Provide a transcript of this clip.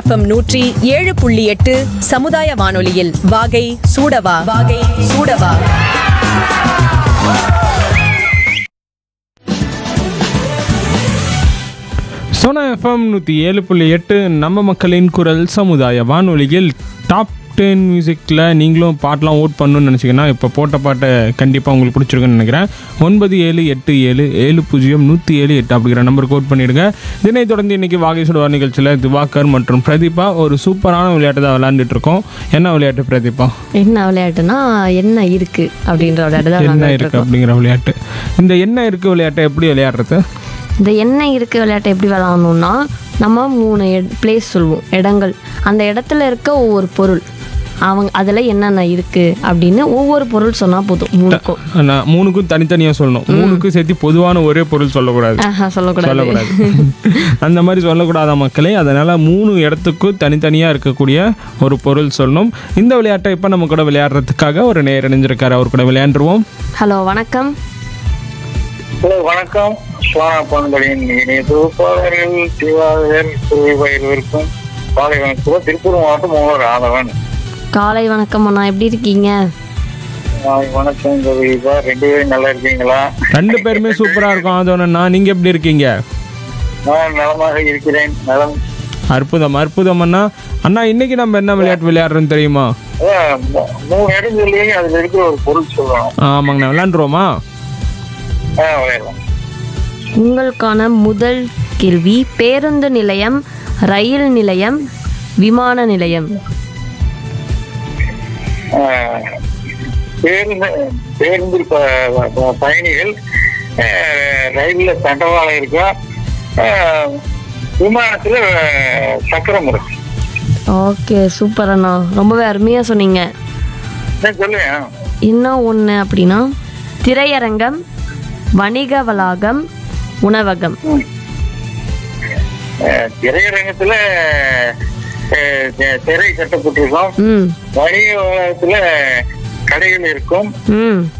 FM நூற்றி ஏழு புள்ளி எட்டு சமுதாய வானொலியில் வாகை சூடவா வாகை சூடவா சோனா எஃப்எம் நூற்றி ஏழு புள்ளி எட்டு நம்ம மக்களின் குரல் சமுதாய வானொலியில் டாப் டென் மியூசிக்கில் நீங்களும் பாட்டெலாம் ஓட் பண்ணணும்னு நினச்சிங்கன்னா இப்போ போட்ட பாட்டை கண்டிப்பாக உங்களுக்கு பிடிச்சிருக்குன்னு நினைக்கிறேன் ஒன்பது ஏழு எட்டு ஏழு ஏழு பூஜ்ஜியம் நூற்றி ஏழு எட்டு அப்படிங்கிற நம்பருக்கு ஓட் பண்ணிடுங்க இதனைத் தொடர்ந்து இன்றைக்கி வாகை சுடுவார் நிகழ்ச்சியில் திவாகர் மற்றும் பிரதீபா ஒரு சூப்பரான விளையாட்டு தான் விளையாண்டுட்டு இருக்கோம் என்ன விளையாட்டு பிரதீபா என்ன விளையாட்டுனா என்ன இருக்கு அப்படின்ற விளையாட்டு தான் என்ன விளையாண்டுட்டு இருக்குது இருக்கோம் அப்படிங்கிற விளையாட்டு இந்த என்ன இருக்குது விளையாட்டை எப்படி விளையாடுறது இந்த என்ன இருக்கு விளையாட்டை எப்படி விளையாடணும்னா நம்ம மூணு பிளேஸ் சொல்லுவோம் இடங்கள் அந்த இடத்துல இருக்க ஒவ்வொரு பொருள் அவங்க அதில் என்னென்ன இருக்கு அப்படின்னு ஒவ்வொரு பொருள் சொன்னால் போதும் மூணுக்கும் நான் மூணுக்கும் தனித்தனியாக சொல்லணும் மூணுக்கும் சேர்த்து பொதுவான ஒரே பொருள் சொல்லக்கூடாது ஆஹா, சொல்லக்கூடாது சொல்லக்கூடாது அந்த மாதிரி சொல்லக்கூடாத மக்களே அதனால் மூணு இடத்துக்கும் தனித்தனியாக இருக்கக்கூடிய ஒரு பொருள் சொல்லணும் இந்த விளையாட்டை இப்போ நம்ம கூட விளையாடுறதுக்காக ஒரு நேர் இணைஞ்சிருக்காரு அவர் கூட விளையாண்டுருவோம் ஹலோ வணக்கம் ஹலோ வணக்கம் சுவானா பண்படியின் இணைய தொகுப்பாளர்கள் திவாகர் திருவையிருக்கும் காலை வணக்கம் திருப்பூர் மாவட்டம் மூவர் ராதவன் காலை வணக்கம் அண்ணா எப்படி இருக்கீங்க காலை வணக்கம் கவிதா ரெண்டு பேரும் நல்லா இருக்கீங்களா ரெண்டு பேருமே சூப்பராக இருக்கும் அதோடனா நீங்கள் எப்படி இருக்கீங்க நான் நலமாக இருக்கிறேன் நலம் அற்புதம் அற்புதம் அண்ணா அண்ணா இன்னைக்கு நம்ம என்ன விளையாட்டு விளையாடுறோன்னு தெரியுமா அதான் மூ- மூணு இடம் சொல்லி அதுல இருக்கிற ஒரு பொருள் சொல்லணும் ஆமாங்கண்ணா விளையாண்டுருவோமா ஆ விளையாடலாம் உங்களுக்கான முதல் கேள்வி பேருந்து நிலையம் ரயில் நிலையம் விமான நிலையம் ஆ, பேருந்து பேருந்தில் ப- ப- பயணிகள் ஆ, ரயில்ல தண்டவாளம் இருக்கும் ஆ, விமானத்துல சக்கரம் இருக்கு ஓகே சூப்பர் அண்ணா ரொம்பவே அருமையாக சொன்னீங்க என்ன சொல்லுவேன் இன்னும் ஒன்று அப்படின்னா திரையரங்கம் வணிக வளாகம் உணவகம் அஹ் திரையரங்கத்துல அஹ் தி- திரை கட்டப்பட்டிருக்கும் ம் வணிக வளாகத்துல கடைகள் இருக்கும் ம்